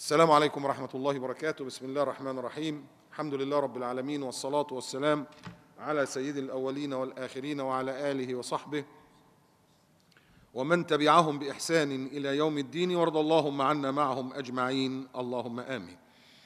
السلام عليكم ورحمة الله وبركاته بسم الله الرحمن الرحيم الحمد لله رب العالمين والصلاة والسلام على سيد الأولين والآخرين وعلى آله وصحبه ومن تبعهم بإحسان إلى يوم الدين وارض اللهم عنا معهم أجمعين اللهم آمين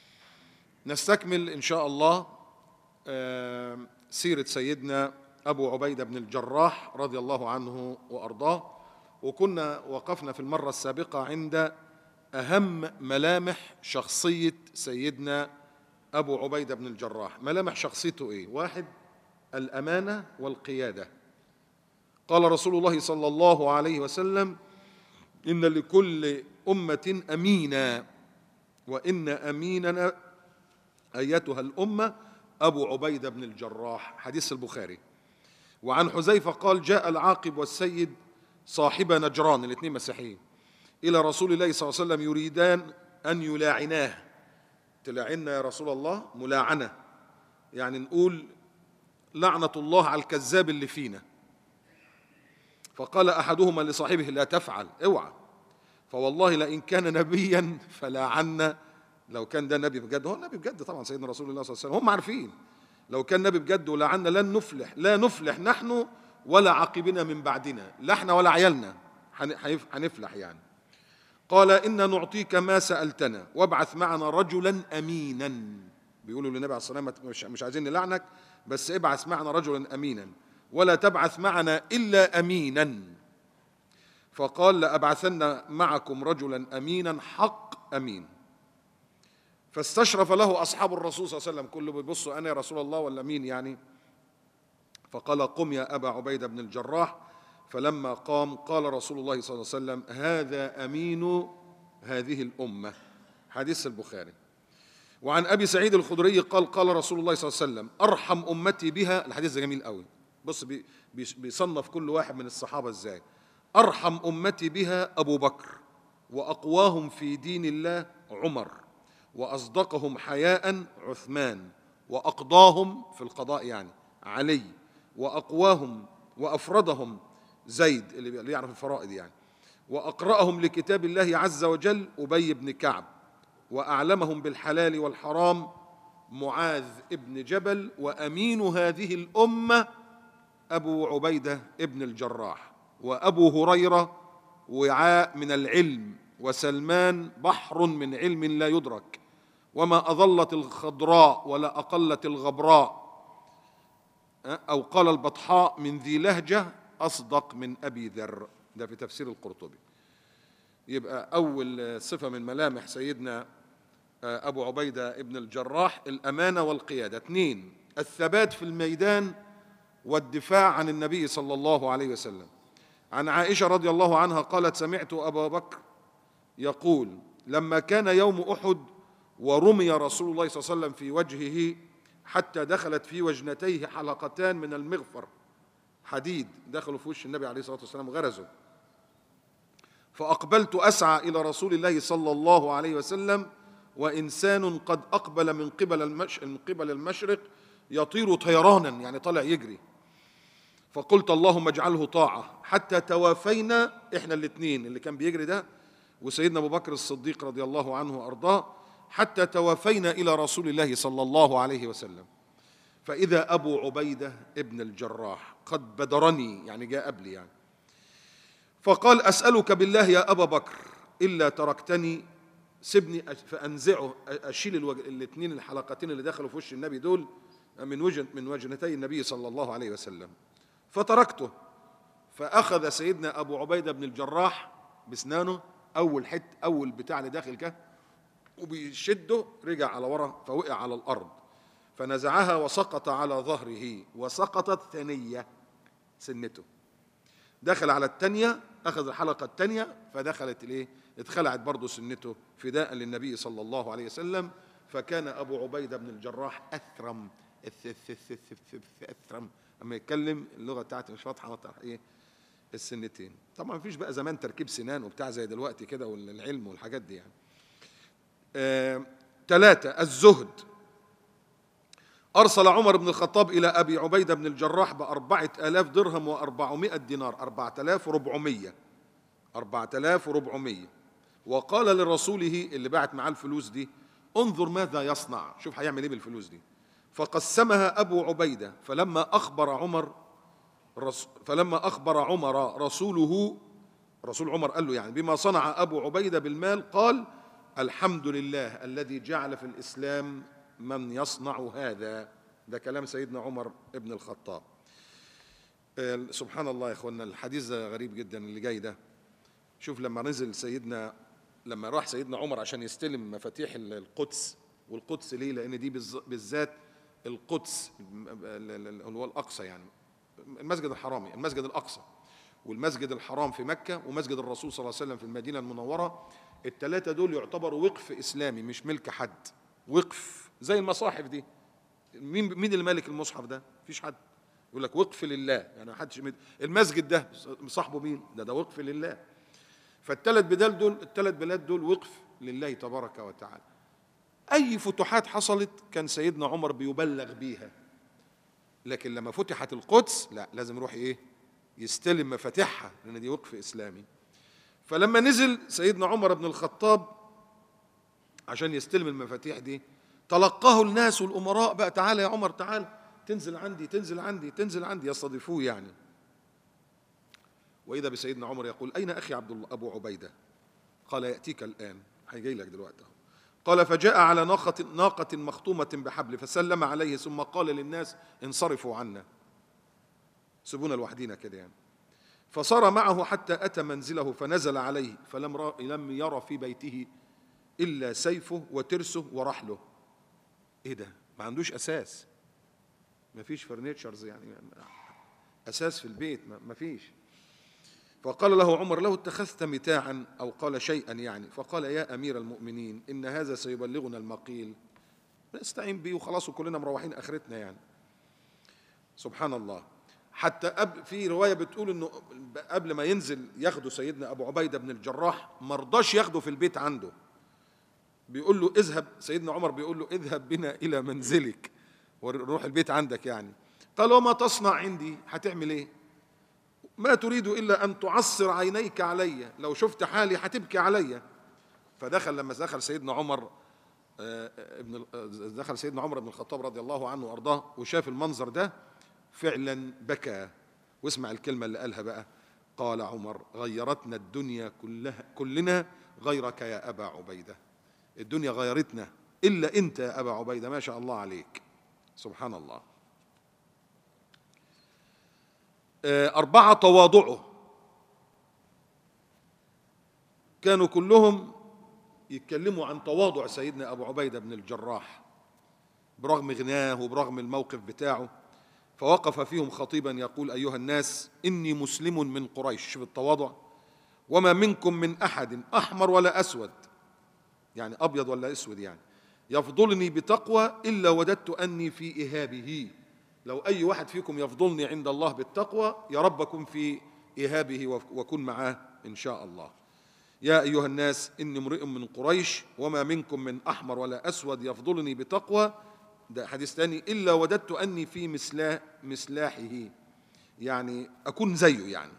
نستكمل إن شاء الله آه، سيرة سيدنا أبو عبيدة بن الجراح رضي الله عنه وأرضاه وكنا وقفنا في المرة السابقة عند أهم ملامح شخصية سيدنا أبو عبيدة بن الجراح ملامح شخصيته إيه؟ واحد الأمانة والقيادة قال رسول الله صلى الله عليه وسلم إن لكل أمة أمينا وإن أميننا أيتها الأمة أبو عبيدة بن الجراح حديث البخاري وعن حذيفة قال جاء العاقب والسيد صاحب نجران الاثنين مسيحيين إلى رسول الله صلى الله عليه وسلم يريدان أن يلاعناه تلاعنا يا رسول الله ملاعنة يعني نقول لعنة الله على الكذاب اللي فينا فقال أحدهما لصاحبه لا تفعل اوعى فوالله لئن كان نبيا فلاعنا لو كان ده نبي بجد هو نبي بجد طبعا سيدنا رسول الله صلى الله عليه وسلم هم عارفين لو كان نبي بجد ولعنا لن نفلح لا نفلح نحن ولا عقبنا من بعدنا لا احنا ولا عيالنا هنفلح يعني قال إن نعطيك ما سألتنا وابعث معنا رجلا أمينا بيقولوا للنبي عليه الصلاة والسلام مش, مش عايزين نلعنك بس ابعث معنا رجلا أمينا ولا تبعث معنا إلا أمينا فقال لأبعثن معكم رجلا أمينا حق أمين فاستشرف له أصحاب الرسول صلى الله عليه وسلم كله بيبصوا أنا يا رسول الله ولا مين يعني فقال قم يا أبا عبيدة بن الجراح فلما قام قال رسول الله صلى الله عليه وسلم هذا امين هذه الامه حديث البخاري وعن ابي سعيد الخدري قال قال رسول الله صلى الله عليه وسلم ارحم امتي بها الحديث ده جميل قوي بص بي بيصنف كل واحد من الصحابه ازاي ارحم امتي بها ابو بكر واقواهم في دين الله عمر واصدقهم حياء عثمان واقضاهم في القضاء يعني علي واقواهم وافردهم زيد اللي يعرف الفرائض يعني واقراهم لكتاب الله عز وجل ابي بن كعب واعلمهم بالحلال والحرام معاذ ابن جبل وامين هذه الامه ابو عبيده ابن الجراح وابو هريره وعاء من العلم وسلمان بحر من علم لا يدرك وما اظلت الخضراء ولا اقلت الغبراء او قال البطحاء من ذي لهجه أصدق من أبي ذر ده في تفسير القرطبي يبقى أول صفة من ملامح سيدنا أبو عبيدة ابن الجراح الأمانة والقيادة اثنين الثبات في الميدان والدفاع عن النبي صلى الله عليه وسلم عن عائشة رضي الله عنها قالت سمعت أبا بكر يقول لما كان يوم أحد ورمي رسول الله صلى الله عليه وسلم في وجهه حتى دخلت في وجنتيه حلقتان من المغفر حديد دخلوا في وش النبي عليه الصلاه والسلام غرزوا فاقبلت اسعى الى رسول الله صلى الله عليه وسلم وانسان قد اقبل من قبل المش... من قبل المشرق يطير طيرانا يعني طالع يجري فقلت اللهم اجعله طاعه حتى توافينا احنا الاثنين اللي كان بيجري ده وسيدنا ابو بكر الصديق رضي الله عنه وارضاه حتى توافينا الى رسول الله صلى الله عليه وسلم فإذا أبو عبيدة ابن الجراح قد بدرني يعني جاء قبلي يعني فقال أسألك بالله يا أبا بكر إلا تركتني سيبني فأنزعه أشيل الاثنين الحلقتين اللي دخلوا في وش النبي دول من وجن من وجنتي النبي صلى الله عليه وسلم فتركته فأخذ سيدنا أبو عبيدة بن الجراح بسنانه أول حت أول بتاع اللي داخل كده وبيشده رجع على ورا فوقع على الأرض فنزعها وسقط على ظهره وسقطت ثنية سنته دخل على الثانية أخذ الحلقة الثانية فدخلت إليه اتخلعت برضه سنته فداء للنبي صلى الله عليه وسلم فكان أبو عبيدة بن الجراح أثرم أثرم أما يتكلم اللغة بتاعتي مش واضحة إيه السنتين طبعا مفيش بقى زمان تركيب سنان وبتاع زي دلوقتي كده والعلم والحاجات دي يعني ثلاثة آه الزهد أرسل عمر بن الخطاب إلى أبي عبيدة بن الجراح بأربعة آلاف درهم وأربعمائة دينار أربعة آلاف وربعمية أربعة آلاف وربعمية وقال لرسوله اللي بعت معاه الفلوس دي انظر ماذا يصنع شوف هيعمل ايه بالفلوس دي فقسمها ابو عبيده فلما اخبر عمر رس فلما اخبر عمر رسوله رسول عمر قال له يعني بما صنع ابو عبيده بالمال قال الحمد لله الذي جعل في الاسلام من يصنع هذا ده كلام سيدنا عمر ابن الخطاب آه، سبحان الله يا اخوانا الحديث ده غريب جدا اللي جاي ده شوف لما نزل سيدنا لما راح سيدنا عمر عشان يستلم مفاتيح القدس والقدس ليه لان دي بالز- بالذات القدس اللي هو الاقصى يعني المسجد الحرامي المسجد الاقصى والمسجد الحرام في مكه ومسجد الرسول صلى الله عليه وسلم في المدينه المنوره الثلاثه دول يعتبروا وقف اسلامي مش ملك حد وقف زي المصاحف دي مين مين اللي مالك المصحف ده مفيش حد يقول لك وقف لله يعني محدش يمد- المسجد ده صاحبه مين ده ده وقف لله فالثلاث بلاد دول الثلاث بلاد دول وقف لله تبارك وتعالى اي فتوحات حصلت كان سيدنا عمر بيبلغ بيها لكن لما فتحت القدس لا لازم يروح ايه يستلم مفاتيحها لان دي وقف اسلامي فلما نزل سيدنا عمر بن الخطاب عشان يستلم المفاتيح دي تلقاه الناس والامراء بقى تعالى يا عمر تعالى تنزل عندي تنزل عندي تنزل عندي يستضيفوه يعني واذا بسيدنا عمر يقول اين اخي عبد الله ابو عبيده قال ياتيك الان هيجي لك دلوقتي أهو. قال فجاء على ناقة ناقة مخطومة بحبل فسلم عليه ثم قال للناس انصرفوا عنا سيبونا لوحدينا كده يعني فصار معه حتى أتى منزله فنزل عليه فلم را- لم يرى في بيته إلا سيفه وترسه ورحله إيه ده ما عندوش أساس ما فيش فرنيتشرز يعني أساس في البيت ما ما فيش فقال له عمر لو اتخذت متاعا أو قال شيئا يعني فقال يا أمير المؤمنين إن هذا سيبلغنا المقيل نستعين به وخلاص وكلنا مروحين آخرتنا يعني سبحان الله حتى قبل في روايه بتقول انه قبل ما ينزل ياخده سيدنا ابو عبيده بن الجراح ما رضاش ياخده في البيت عنده بيقول له اذهب سيدنا عمر بيقول له اذهب بنا الى منزلك وروح البيت عندك يعني قال وما تصنع عندي هتعمل ايه ما تريد الا ان تعصر عينيك علي لو شفت حالي هتبكي علي فدخل لما دخل سيدنا عمر آه، ابن ال- آه، دخل سيدنا عمر بن الخطاب رضي الله عنه وارضاه وشاف المنظر ده فعلا بكى واسمع الكلمه اللي قالها بقى قال عمر غيرتنا الدنيا كلها كلنا غيرك يا ابا عبيده الدنيا غيرتنا الا انت يا ابا عبيده ما شاء الله عليك سبحان الله آه، أربعة تواضعه كانوا كلهم يتكلموا عن تواضع سيدنا أبو عبيدة بن الجراح برغم غناه وبرغم الموقف بتاعه فوقف فيهم خطيبا يقول أيها الناس إني مسلم من قريش شوف التواضع وما منكم من أحد أحمر ولا أسود يعني أبيض ولا أسود يعني يفضلني بتقوى إلا وددت أني في إهابه لو أي واحد فيكم يفضلني عند الله بالتقوى يا رب أكون في إهابه وأكون معاه إن شاء الله يا أيها الناس إني امرئ من قريش وما منكم من أحمر ولا أسود يفضلني بتقوى ده حديث ثاني إلا وددت أني في مسلا مسلاحه يعني أكون زيه يعني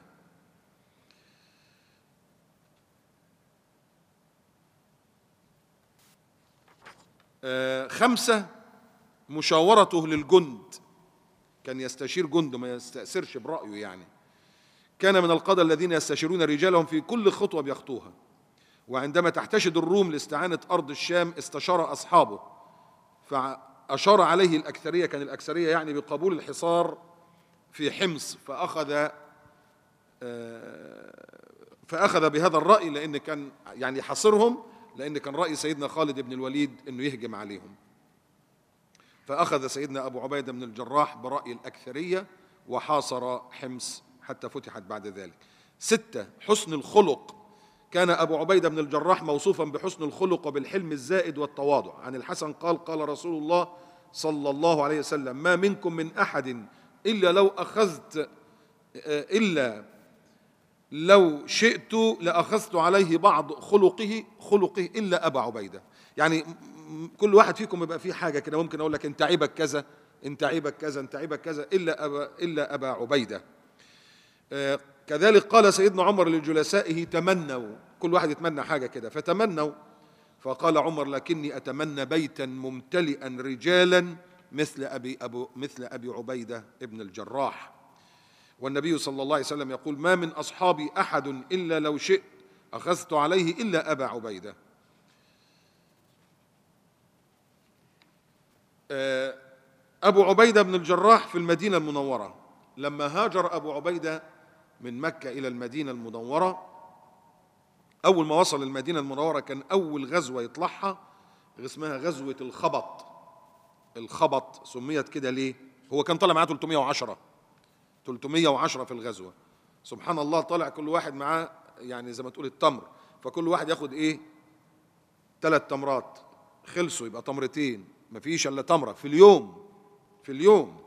آه، خمسة مشاورته للجند كان يستشير جند ما يستأثرش برأيه يعني كان من القادة الذين يستشيرون رجالهم في كل خطوة بيخطوها وعندما تحتشد الروم لاستعانة أرض الشام استشار أصحابه فأشار عليه الأكثرية كان الأكثرية يعني بقبول الحصار في حمص فأخذ آه، فأخذ بهذا الرأي لأن كان يعني يحاصرهم لأن كان رأي سيدنا خالد بن الوليد أنه يهجم عليهم فأخذ سيدنا أبو عبيدة بن الجراح برأي الأكثرية وحاصر حمص حتى فتحت بعد ذلك ستة حسن الخلق كان أبو عبيدة بن الجراح موصوفا بحسن الخلق وبالحلم الزائد والتواضع عن الحسن قال قال رسول الله صلى الله عليه وسلم ما منكم من أحد إلا لو أخذت إلا لو شئت لأخذت عليه بعض خلقه خلقه إلا أبا عبيدة يعني م- كل واحد فيكم يبقى فيه حاجة كده ممكن أقول لك أنت عيبك كذا أنت عيبك كذا أنت عيبك كذا إلا أبا إلا أبا عبيدة آه، كذلك قال سيدنا عمر لجلسائه تمنوا كل واحد يتمنى حاجة كده فتمنوا فقال عمر لكني أتمنى بيتا ممتلئا رجالا مثل أبي, أبو مثل أبي عبيدة ابن الجراح والنبي صلى الله عليه وسلم يقول ما من أصحابي أحد إلا لو شئت أخذت عليه إلا أبا عبيدة آه، أبو عبيدة بن الجراح في المدينة المنورة لما هاجر أبو عبيدة من مكة إلى المدينة المنورة أول ما وصل المدينة المنورة كان أول غزوة يطلعها اسمها غزوة الخبط الخبط سميت كده ليه؟ هو كان طالع معاه 310 310 في الغزوة سبحان الله طالع كل واحد معاه يعني زي ما تقول التمر فكل واحد ياخد ايه ثلاث تمرات خلصوا يبقى تمرتين مفيش الا تمره في اليوم في اليوم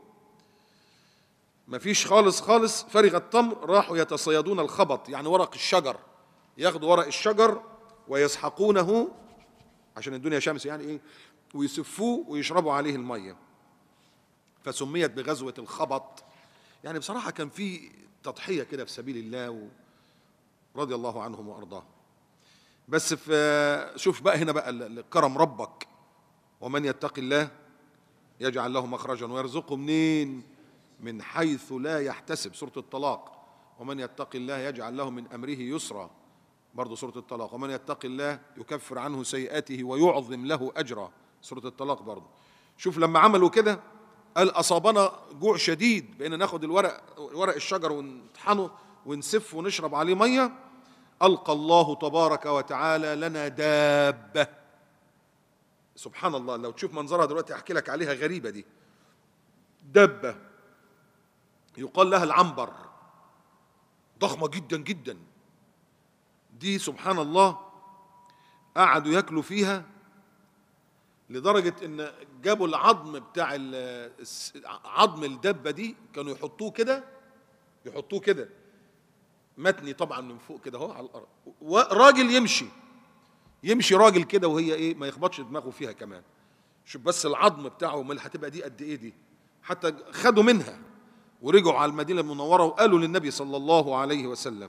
مفيش خالص خالص فرغ التمر راحوا يتصيدون الخبط يعني ورق الشجر ياخدوا ورق الشجر ويسحقونه عشان الدنيا شمس يعني ايه ويسفوه ويشربوا عليه الميه فسميت بغزوه الخبط يعني بصراحه كان في تضحيه كده في سبيل الله و... رضي الله عنهم وارضاهم بس في شوف بقى هنا بقى ال- ال- كرم ربك ومن يتق الله يجعل له مخرجا ويرزقه منين من حيث لا يحتسب سورة الطلاق ومن يتق الله يجعل له من أمره يسرا برضه سورة الطلاق ومن يتق الله يكفر عنه سيئاته ويعظم له أجرا سورة الطلاق برضه شوف لما عملوا كده قال أصابنا جوع شديد بقينا ناخد الورق ورق الشجر ونطحنه ونسف ونشرب عليه مية ألقى الله تبارك وتعالى لنا دابة سبحان الله لو تشوف منظرها دلوقتي أحكي لك عليها غريبة دي دابة يقال لها العنبر ضخمة جدا جدا دي سبحان الله قعدوا ياكلوا فيها لدرجة ان جابوا العظم بتاع ال- الس- عظم الدبة دي كانوا يحطوه كده يحطوه كده متني طبعا من فوق كده اهو على الارض وراجل يمشي يمشي راجل كده وهي ايه ما يخبطش دماغه فيها كمان شوف بس العظم بتاعه امال هتبقى دي قد ايه دي حتى خدوا منها ورجعوا على المدينه المنوره وقالوا للنبي صلى الله عليه وسلم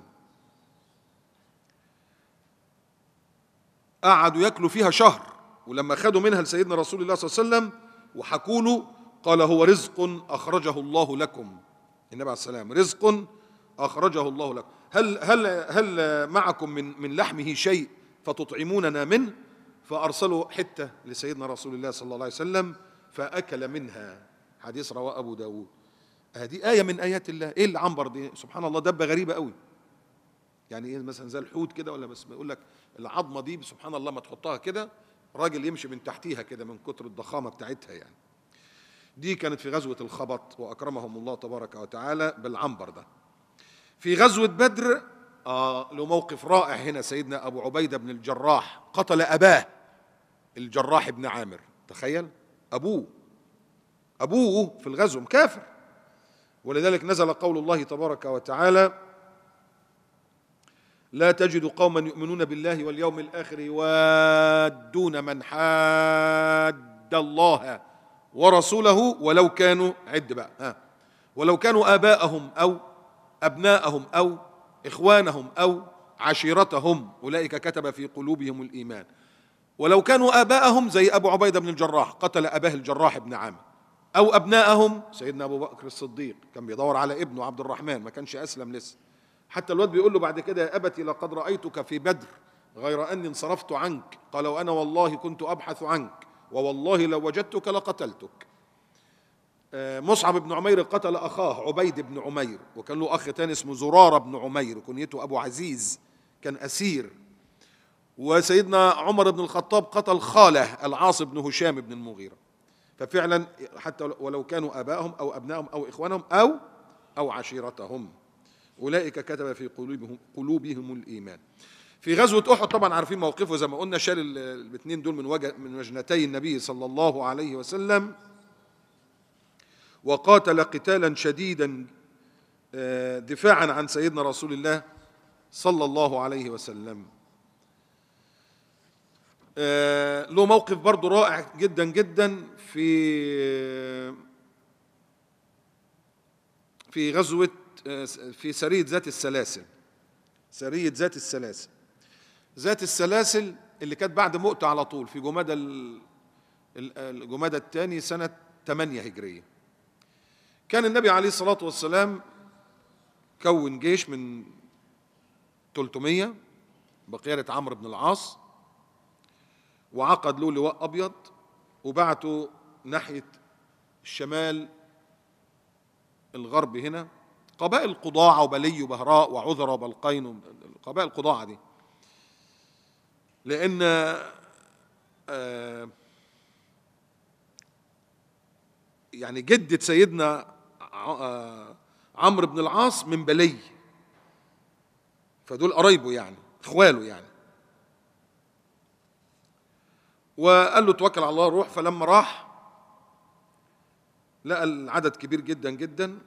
قعدوا ياكلوا فيها شهر ولما خدوا منها لسيدنا رسول الله صلى الله عليه وسلم وحكوا له قال هو رزق اخرجه الله لكم النبي عليه السلام رزق اخرجه الله لكم هل هل هل معكم من من لحمه شيء فتطعموننا منه فارسلوا حته لسيدنا رسول الله صلى الله عليه وسلم فاكل منها حديث رواه ابو داود هذه آية من آيات الله إيه العنبر دي سبحان الله دبة غريبة قوي يعني إيه مثلا زي الحوت كده ولا بس بيقول لك العظمة دي سبحان الله ما تحطها كده راجل يمشي من تحتيها كده من كتر الضخامة بتاعتها يعني دي كانت في غزوة الخبط وأكرمهم الله تبارك وتعالى بالعنبر ده في غزوة بدر آه له موقف رائع هنا سيدنا أبو عبيدة بن الجراح قتل أباه الجراح بن عامر تخيل أبوه أبوه في الغزو كافر ولذلك نزل قول الله تبارك وتعالى لا تجد قوما يؤمنون بالله واليوم الآخر يوادون من حاد الله ورسوله ولو كانوا عد بقى ها ولو كانوا آباءهم أو أبناءهم أو إخوانهم أو عشيرتهم أولئك كتب في قلوبهم الإيمان ولو كانوا آباءهم زي أبو عبيدة بن الجراح قتل أباه الجراح بن عامر أو أبناءهم سيدنا أبو بكر الصديق كان بيدور على ابنه عبد الرحمن ما كانش أسلم لسه حتى الواد بيقول له بعد كده يا أبتي لقد رأيتك في بدر غير أني انصرفت عنك قال وأنا والله كنت أبحث عنك ووالله لو وجدتك لقتلتك آه، مصعب بن عمير قتل أخاه عبيد بن عمير وكان له أخ تاني اسمه زرارة بن عمير كنيته أبو عزيز كان أسير وسيدنا عمر بن الخطاب قتل خاله العاص بن هشام بن المغيرة ففعلا حتى ولو كانوا آبائهم أو أبنائهم أو إخوانهم أو أو عشيرتهم أولئك كتب في قلوبهم قلوبهم الإيمان في غزوة أحد طبعا عارفين موقفه زي ما قلنا شال ال- الاثنين دول من وجه من وجنتي النبي صلى الله عليه وسلم وقاتل قتالا شديدا آه، دفاعا عن سيدنا رسول الله صلى الله عليه وسلم آه، له موقف برضه رائع جدا جدا في في غزوة آه، في سرية ذات السلاسل سرية ذات السلاسل ذات السلاسل اللي كانت بعد مؤتة على طول في جمادى ال- ال- الجمادى الثاني سنة 8 هجرية كان النبي عليه الصلاة والسلام كون جيش من 300 بقيادة عمرو بن العاص وعقد له لواء أبيض وبعته ناحية الشمال الغرب هنا قبائل قضاعة وبلي وبهراء وعذرة وبلقين قبائل قضاعة دي لأن آه، يعني جدة سيدنا ع- آه، عمرو بن العاص من بلي فدول قرايبه يعني اخواله يعني وقال له توكل على الله روح فلما راح لقى العدد كبير جدا جدا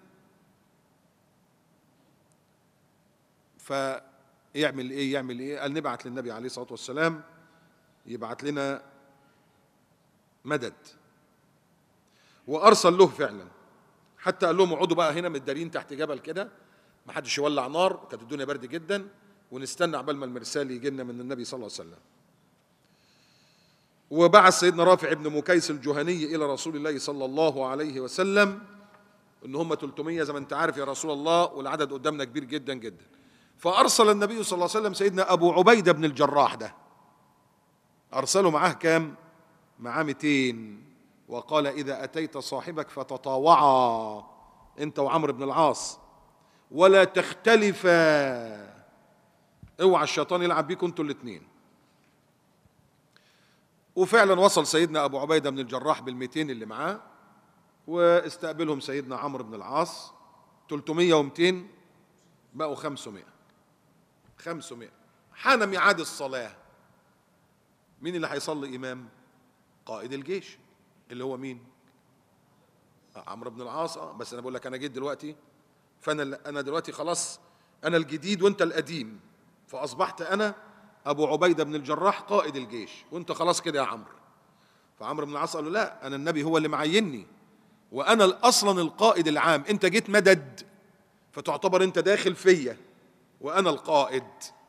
فيعمل ايه يعمل ايه قال نبعت للنبي عليه الصلاه والسلام يبعت لنا مدد وارسل له فعلا حتى قال لهم اقعدوا بقى هنا متدارين تحت جبل كده ما حدش يولع نار كانت الدنيا برد جدا ونستنى عبال ما المرسال يجي لنا من النبي صلى الله عليه وسلم وبعث سيدنا رافع بن مكيس الجهني الى رسول الله صلى الله عليه وسلم ان هم 300 زي ما انت عارف يا رسول الله والعدد قدامنا كبير جدا جدا فارسل النبي صلى الله عليه وسلم سيدنا ابو عبيده بن الجراح ده ارسله معاه كام معاه 200 وقال اذا اتيت صاحبك فتطاوعا انت وعمرو بن العاص ولا تختلفا اوعى الشيطان يلعب بيكم انتوا الاثنين وفعلا وصل سيدنا ابو عبيده بن الجراح بال200 اللي معاه واستقبلهم سيدنا عمرو بن العاص 300 و200 بقوا 500 500 حان ميعاد الصلاه مين اللي هيصلي امام قائد الجيش اللي هو مين آه، عمرو بن العاص اه بس انا بقول لك انا جيت دلوقتي فانا انا دلوقتي خلاص انا الجديد وانت القديم فاصبحت انا ابو عبيده بن الجراح قائد الجيش وانت خلاص كده يا عمرو فعمرو بن العاص قال له لا انا النبي هو اللي معيني وانا اصلا القائد العام انت جيت مدد فتعتبر انت داخل فيا وانا القائد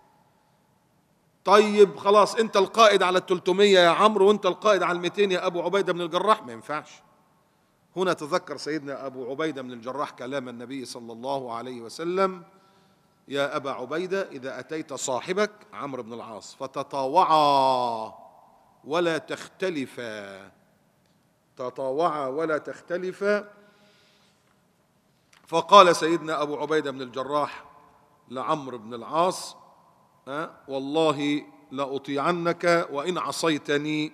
طيب خلاص انت القائد على ال 300 يا عمرو وانت القائد على ال 200 يا ابو عبيده بن الجراح ما ينفعش هنا تذكر سيدنا ابو عبيده بن الجراح كلام النبي صلى الله عليه وسلم يا ابا عبيده اذا اتيت صاحبك عمرو بن العاص فتطاوعا ولا تختلفا تطاوعا ولا تختلفا فقال سيدنا ابو عبيده بن الجراح لعمرو بن العاص أه؟ والله لأطيعنك وإن عصيتني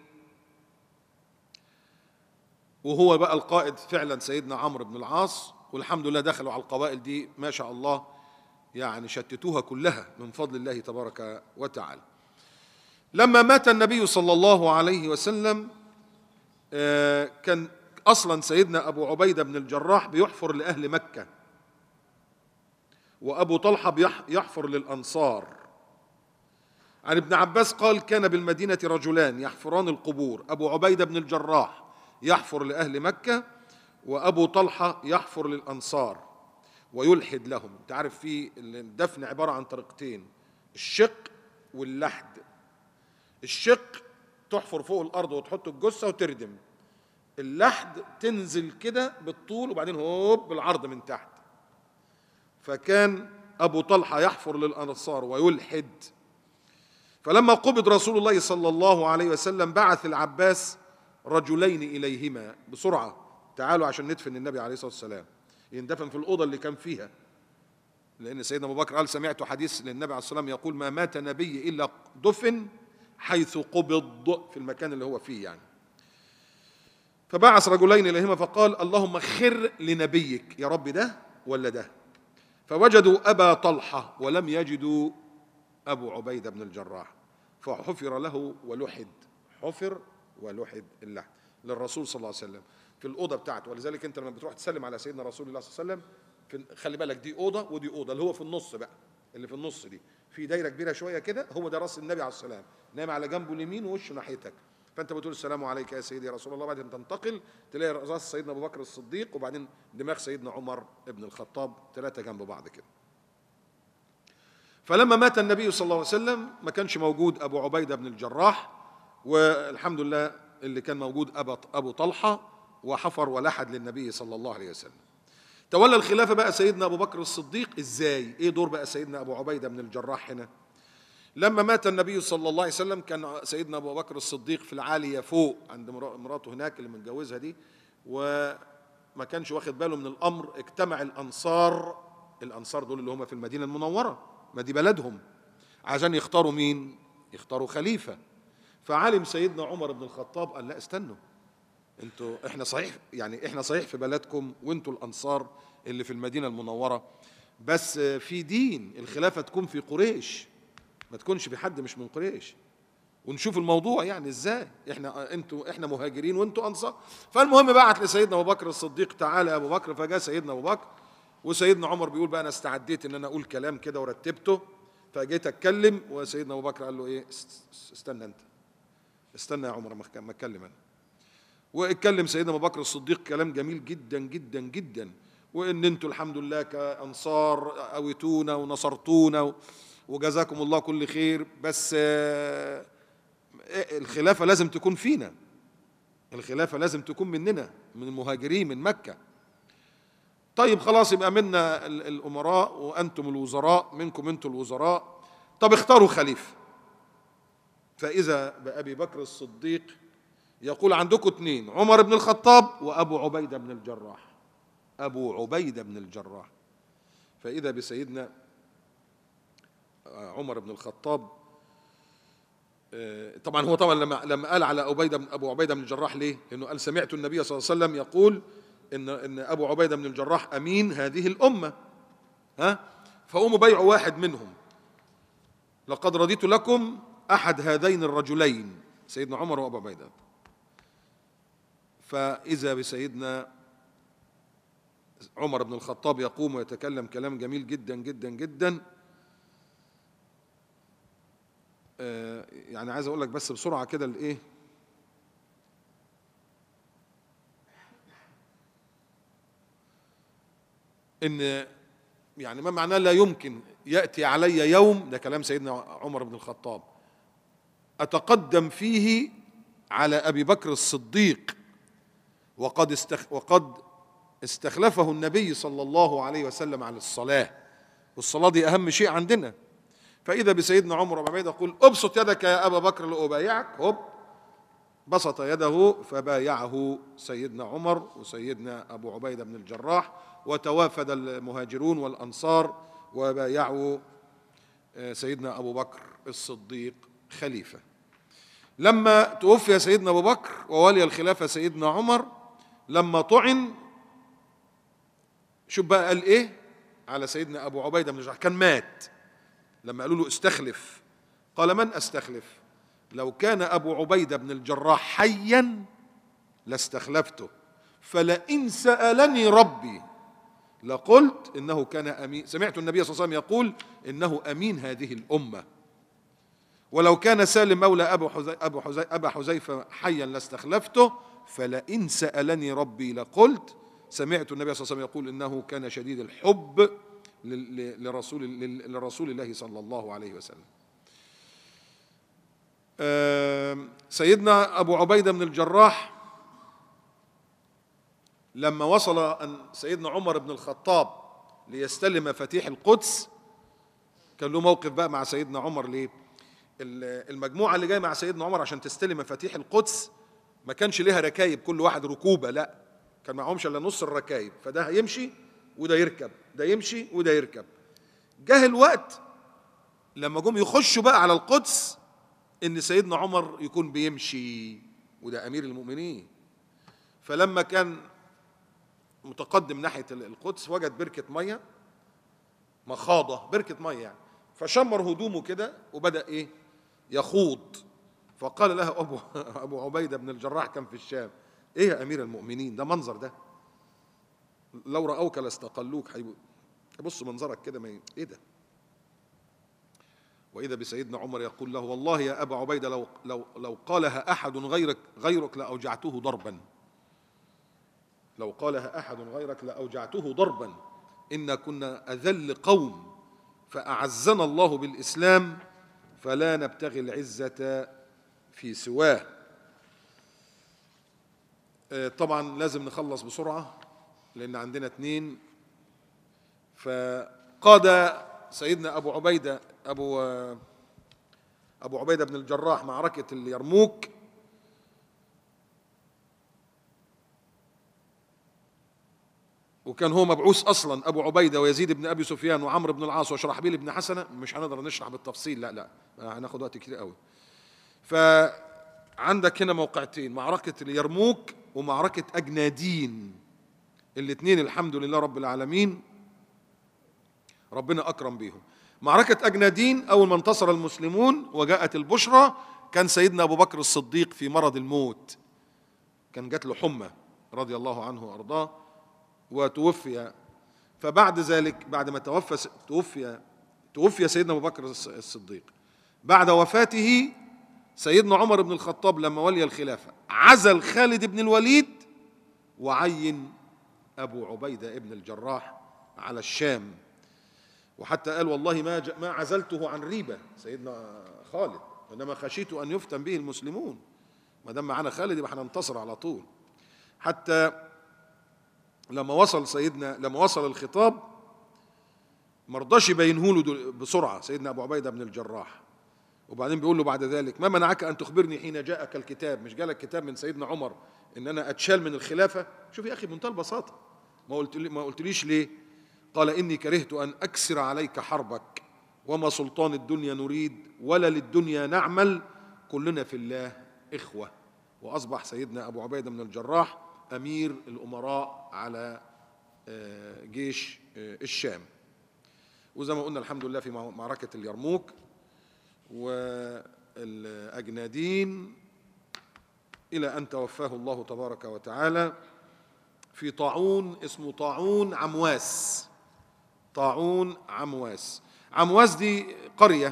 وهو بقى القائد فعلا سيدنا عمرو بن العاص والحمد لله دخلوا على القبائل دي ما شاء الله يعني شتتوها كلها من فضل الله تبارك وتعالى لما مات النبي صلى الله عليه وسلم آه، كان اصلا سيدنا ابو عبيده بن الجراح بيحفر لاهل مكه وابو طلحه بيح- يحفر للانصار عن ابن عباس قال كان بالمدينه رجلان يحفران القبور ابو عبيده بن الجراح يحفر لاهل مكه وابو طلحه يحفر للانصار ويلحد لهم انت عارف في الدفن عباره عن طريقتين الشق واللحد الشق تحفر فوق الارض وتحط الجثه وتردم اللحد تنزل كده بالطول وبعدين هوب بالعرض من تحت فكان ابو طلحه يحفر للانصار ويلحد فلما قبض رسول الله صلى الله عليه وسلم بعث العباس رجلين اليهما بسرعه تعالوا عشان ندفن النبي عليه الصلاه والسلام يندفن في الاوضه اللي كان فيها لان سيدنا ابو بكر قال سمعت حديث للنبي عليه الصلاه والسلام يقول ما مات نبي الا دفن حيث قبض في المكان اللي هو فيه يعني فبعث رجلين اليهما فقال اللهم خر لنبيك يا رب ده ولا ده فوجدوا ابا طلحه ولم يجدوا ابو عبيده بن الجراح فحفر له ولحد حفر ولحد اللحد للرسول صلى الله عليه وسلم في الاوضه بتاعته ولذلك انت لما بتروح تسلم على سيدنا رسول الله صلى الله عليه وسلم في خلي بالك دي اوضه ودي اوضه اللي هو في النص بقى اللي في النص دي في دايره كبيره شويه كده هو ده راس النبي عليه السلام نايم على جنبه اليمين ووشه ناحيتك فانت بتقول السلام عليك يا سيدي يا رسول الله بعدين تنتقل تلاقي راس سيدنا ابو بكر الصديق وبعدين دماغ سيدنا عمر بن الخطاب ثلاثه جنب بعض كده فلما مات النبي صلى الله عليه وسلم ما كانش موجود ابو عبيده بن الجراح والحمد لله اللي كان موجود ابو ابو طلحه وحفر ولحد للنبي صلى الله عليه وسلم تولى الخلافه بقى سيدنا ابو بكر الصديق ازاي ايه دور بقى سيدنا ابو عبيده بن الجراح هنا لما مات النبي صلى الله عليه وسلم كان سيدنا ابو بكر الصديق في العاليه فوق عند مرا- مراته هناك اللي متجوزها دي وما كانش واخد باله من الامر اجتمع الانصار الانصار دول اللي هم في المدينه المنوره ما دي بلدهم عشان يختاروا مين يختاروا خليفه فعلم سيدنا عمر بن الخطاب قال لا استنوا انتوا احنا صحيح يعني احنا صحيح في بلدكم وانتوا الانصار اللي في المدينه المنوره بس في دين الخلافه تكون في قريش ما تكونش في حد مش من قريش ونشوف الموضوع يعني ازاي احنا انتوا احنا مهاجرين وانتوا انصار فالمهم بعت لسيدنا ابو بكر الصديق تعالى يا ابو بكر فجاء سيدنا ابو بكر وسيدنا عمر بيقول بقى انا استعديت ان انا اقول كلام كده ورتبته فجيت اتكلم وسيدنا ابو بكر قال له ايه است- استنى انت استنى يا عمر ما أتك- ما اتكلم انا واتكلم سيدنا ابو بكر الصديق كلام جميل جدا جدا جدا وان انتوا الحمد لله كانصار اويتونا ونصرتونا و- وجزاكم الله كل خير بس آه، الخلافه لازم تكون فينا الخلافه لازم تكون مننا من المهاجرين من مكه طيب خلاص يبقى منا ال- الامراء وانتم الوزراء منكم انتم الوزراء طب اختاروا خليفه فاذا بابي بكر الصديق يقول عندكم اثنين عمر بن الخطاب وابو عبيده بن الجراح ابو عبيده بن الجراح فاذا بسيدنا عمر بن الخطاب آه، طبعا هو طبعا لما لما قال على عبيده بن ابو عبيده بن الجراح ليه؟ لانه قال سمعت النبي صلى الله عليه وسلم يقول ان ان ابو عبيده بن الجراح امين هذه الامه ها فقوموا بيعوا واحد منهم لقد رضيت لكم احد هذين الرجلين سيدنا عمر وابو عبيده فاذا بسيدنا عمر بن الخطاب يقوم ويتكلم كلام جميل جدا جدا جدا آه، يعني عايز اقول لك بس بسرعه كده الايه ان يعني ما معناه لا يمكن ياتي علي يوم ده كلام سيدنا عمر بن الخطاب اتقدم فيه على ابي بكر الصديق وقد استخ وقد استخلفه النبي صلى الله عليه وسلم على الصلاه والصلاه دي اهم شيء عندنا فإذا بسيدنا عمر بن عبيدة يقول ابسط يدك يا أبا بكر لأبايعك هوب بسط يده فبايعه سيدنا عمر وسيدنا أبو عبيدة بن الجراح وتوافد المهاجرون والأنصار وبايعوا آه، سيدنا أبو بكر الصديق خليفة لما توفي سيدنا أبو بكر وولي الخلافة سيدنا عمر لما طعن شوف بقى قال إيه على سيدنا أبو عبيدة بن الجراح كان مات لما قالوا له استخلف قال من استخلف لو كان ابو عبيده بن الجراح حيا لاستخلفته فلئن سالني ربي لقلت انه كان امين سمعت النبي صلى الله عليه وسلم يقول انه امين هذه الامه ولو كان سالم مولى ابو حزي ابو حزي ابا حذيفه حيا لاستخلفته فلئن سالني ربي لقلت سمعت النبي صلى الله عليه وسلم يقول انه كان شديد الحب لل- ل- لرسول لل- لرسول الله صلى الله عليه وسلم آم، سيدنا ابو عبيده بن الجراح لما وصل ان سيدنا عمر بن الخطاب ليستلم مفاتيح القدس كان له موقف بقى مع سيدنا عمر ليه ال- المجموعه اللي جايه مع سيدنا عمر عشان تستلم مفاتيح القدس ما كانش ليها ركايب كل واحد ركوبه لا كان معهمش الا نص الركايب فده هيمشي وده يركب ده يمشي وده يركب جه الوقت لما جم يخشوا بقى على القدس ان سيدنا عمر يكون بيمشي وده امير المؤمنين فلما كان متقدم ناحيه القدس وجد بركه ميه مخاضه بركه ميه يعني فشمر هدومه كده وبدا ايه يخوض فقال له ابو ابو عبيده بن الجراح كان في الشام ايه يا امير المؤمنين ده منظر ده لو راوك لاستقلوك حيبو بص منظرك كده ما ي- ايه ده واذا بسيدنا عمر يقول له والله يا ابا عبيده لو لو لو قالها احد غيرك غيرك لاوجعته ضربا لو قالها احد غيرك لاوجعته ضربا انا كنا اذل قوم فأعزنا الله بالإسلام فلا نبتغي العزة في سواه آه، طبعا لازم نخلص بسرعة لأن عندنا اتنين فقاد سيدنا أبو عبيدة أبو آه، أبو عبيدة بن الجراح معركة اليرموك وكان هو مبعوث اصلا ابو عبيده ويزيد بن ابي سفيان وعمرو بن العاص وشرحبيل بن حسنه مش هنقدر نشرح بالتفصيل لا لا هناخد وقت كتير قوي فعندك هنا موقعتين معركه اليرموك ومعركه اجنادين الاثنين الحمد لله رب العالمين ربنا اكرم بيهم معركه اجنادين اول ما انتصر المسلمون وجاءت البشرى كان سيدنا ابو بكر الصديق في مرض الموت كان جات له حمى رضي الله عنه وارضاه وتوفي فبعد ذلك بعد ما توفى توفي توفي سيدنا ابو بكر الصديق بعد وفاته سيدنا عمر بن الخطاب لما ولي الخلافه عزل خالد بن الوليد وعين ابو عبيده ابن الجراح على الشام وحتى قال والله ما ج- ما عزلته عن ريبه سيدنا خالد انما خشيت ان يفتن به المسلمون ما دام معانا خالد يبقى هننتصر على طول حتى لما وصل سيدنا لما وصل الخطاب ما رضاش يبينه له دل- بسرعه سيدنا ابو عبيده بن الجراح وبعدين بيقول له بعد ذلك ما منعك ان تخبرني حين جاءك الكتاب مش جالك كتاب من سيدنا عمر ان انا اتشال من الخلافه شوف يا اخي بمنتهى البساطه ما قلت ما قلتليش ليه قال اني كرهت ان اكسر عليك حربك وما سلطان الدنيا نريد ولا للدنيا نعمل كلنا في الله اخوه واصبح سيدنا ابو عبيده بن الجراح امير الامراء على آه، جيش آه، الشام وزي ما قلنا الحمد لله في مع- معركه اليرموك والاجنادين الى ان توفاه الله تبارك وتعالى في طاعون اسمه طاعون عمواس طاعون عمواس عمواس دي قريه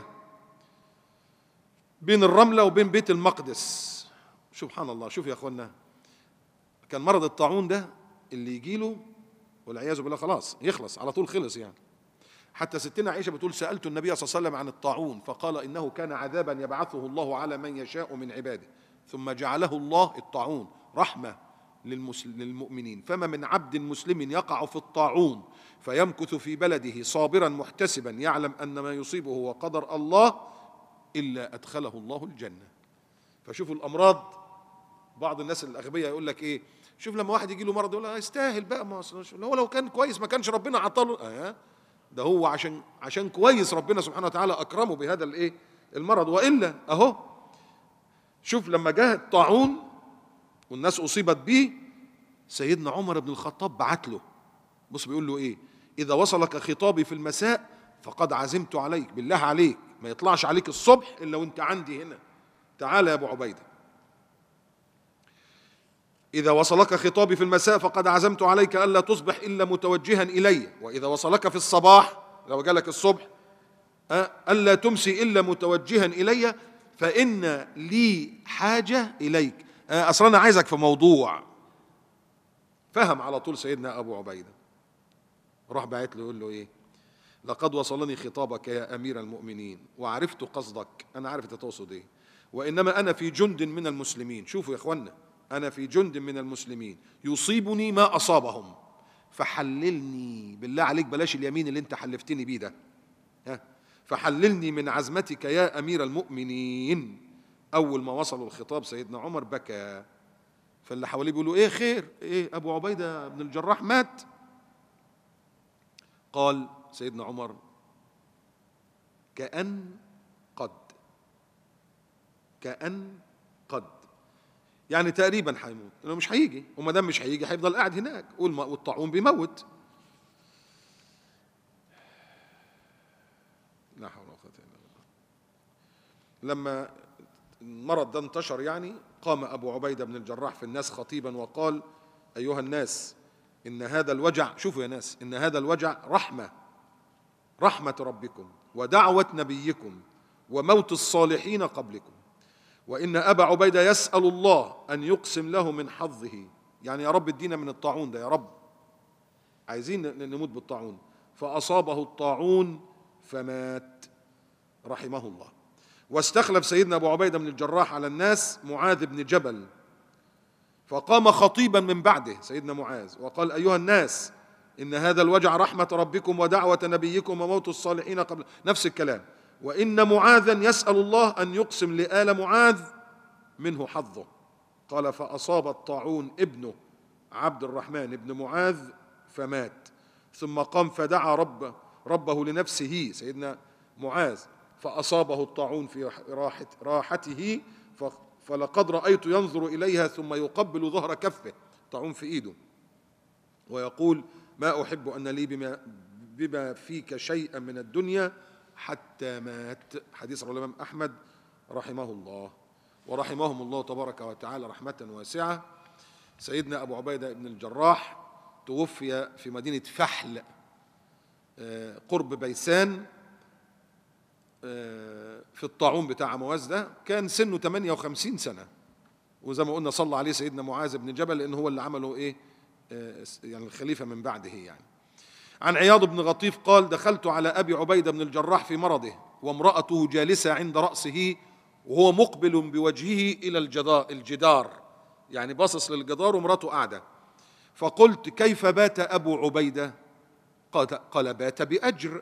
بين الرمله وبين بيت المقدس سبحان الله شوف يا اخوانا كان مرض الطاعون ده اللي يجي له والعياذ بالله خلاص يخلص على طول خلص يعني حتى ستنا عائشه بتقول سالت النبي صلى الله عليه وسلم عن الطاعون فقال انه كان عذابا يبعثه الله على من يشاء من عباده ثم جعله الله الطاعون رحمه للمسل- للمؤمنين فما من عبد مسلم يقع في الطاعون فيمكث في بلده صابرا محتسبا يعلم ان ما يصيبه هو قدر الله الا ادخله الله الجنه فشوفوا الامراض بعض الناس الاغبياء يقول لك ايه شوف لما واحد يجي له مرض يقول له يستاهل بقى ما أصل- هو لو كان كويس ما كانش ربنا عطاله آه ده هو عشان عشان كويس ربنا سبحانه وتعالى اكرمه بهذا الايه المرض والا اهو شوف لما جاء الطاعون والناس اصيبت به سيدنا عمر بن الخطاب بعت له بص بيقول له ايه اذا وصلك خطابي في المساء فقد عزمت عليك بالله عليك ما يطلعش عليك الصبح الا وانت عندي هنا تعال يا ابو عبيده إذا وصلك خطابي في المساء فقد عزمت عليك ألا تصبح إلا متوجها إلي وإذا وصلك في الصباح لو جالك الصبح أه، ألا تمسي إلا متوجها إلي فإن لي حاجة إليك أه، أصلا أنا عايزك في موضوع فهم على طول سيدنا أبو عبيدة راح باعت له يقول له إيه لقد وصلني خطابك يا أمير المؤمنين وعرفت قصدك أنا عارف أنت تقصد إيه وإنما أنا في جند من المسلمين شوفوا يا إخوانا أنا في جند من المسلمين يصيبني ما أصابهم فحللني بالله عليك بلاش اليمين اللي أنت حلفتني بيه ده ها فحللني من عزمتك يا أمير المؤمنين أول ما وصلوا الخطاب سيدنا عمر بكى فاللي حواليه بيقولوا إيه خير إيه أبو عبيدة بن الجراح مات قال سيدنا عمر كأن قد كأن قد يعني تقريبا هيموت لانه مش هيجي وما دام مش هيجي هيفضل قاعد هناك والم- والطاعون بيموت لا حول ولا قوه الا بالله لما المرض ده انتشر يعني قام ابو عبيده بن الجراح في الناس خطيبا وقال ايها الناس ان هذا الوجع شوفوا يا ناس ان هذا الوجع رحمه رحمه ربكم ودعوه نبيكم وموت الصالحين قبلكم وإن أبا عبيدة يسأل الله أن يقسم له من حظه يعني يا رب ادينا من الطاعون ده يا رب عايزين ن- نموت بالطاعون فأصابه الطاعون فمات رحمه الله واستخلف سيدنا ابو عبيده بن الجراح على الناس معاذ بن جبل فقام خطيبا من بعده سيدنا معاذ وقال ايها الناس ان هذا الوجع رحمه ربكم ودعوه نبيكم وموت الصالحين قبل نفس الكلام وان معاذا يسال الله ان يقسم لال معاذ منه حظه قال فاصاب الطاعون ابنه عبد الرحمن بن معاذ فمات ثم قام فدعا رب ربه لنفسه سيدنا معاذ فأصابه الطاعون في راحة راحته ف- فلقد رأيت ينظر إليها ثم يقبل ظهر كفه طاعون في إيده ويقول ما أحب أن لي بما, بما فيك شيئا من الدنيا حتى مات حديث رواه الإمام أحمد رحمه الله ورحمهم الله تبارك وتعالى رحمة واسعة سيدنا أبو عبيدة بن الجراح توفي في مدينة فحل آه، قرب بيسان آه، في الطاعون بتاع معاذ ده كان سنه 58 سنة وزي ما قلنا صلى عليه سيدنا معاذ بن جبل لأن هو اللي عمله إيه آه، يعني الخليفة من بعده يعني عن عياض بن غطيف قال دخلت على أبي عبيدة بن الجراح في مرضه وامرأته جالسة عند رأسه وهو مقبل بوجهه إلى الجدار, الجدار يعني باصص للجدار ومراته قاعدة فقلت كيف بات أبو عبيدة قال, قال بات بأجر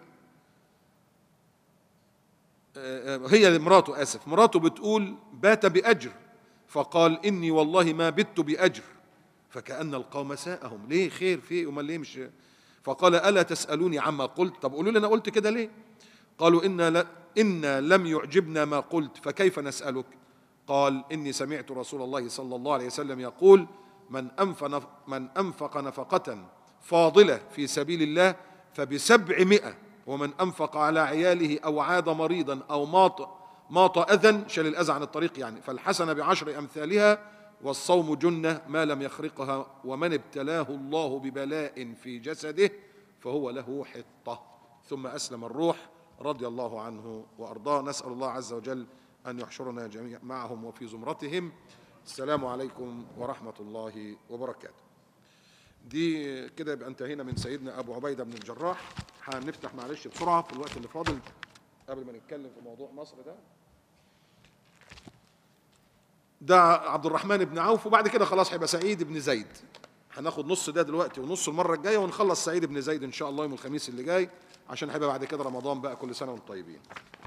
آه، آه، هي مراته آسف مراته بتقول بات بأجر فقال إني والله ما بت بأجر فكأن القوم ساءهم ليه خير في امال ليه مش فقال ألا تسألوني عما قلت طب قولوا لي أنا قلت كده ليه قالوا إنا, لا إنا لم يعجبنا ما قلت فكيف نسألك قال إني سمعت رسول الله صلى الله عليه وسلم يقول من أنفق, من أنفق نفقة فاضلة في سبيل الله فبسبعمائة ومن أنفق على عياله أو عاد مريضا أو ماط ماط أذى شال الأذى عن الطريق يعني فالحسنة بعشر أمثالها والصوم جنة ما لم يخرقها ومن ابتلاه الله ببلاء في جسده فهو له حطة ثم أسلم الروح رضي الله عنه وأرضاه نسأل الله عز وجل أن يحشرنا جميعا معهم وفي زمرتهم السلام عليكم ورحمة الله وبركاته دي كده يبقى انتهينا من سيدنا أبو عبيدة بن الجراح هنفتح معلش بسرعة في الوقت اللي فاضل قبل ما نتكلم في موضوع مصر ده ده عبد الرحمن بن عوف وبعد كده خلاص هيبقى سعيد بن زيد هناخد نص ده دلوقتي ونص المره الجايه ونخلص سعيد بن زيد ان شاء الله يوم الخميس اللي جاي عشان هيبقى بعد كده رمضان بقى كل سنه وانتم طيبين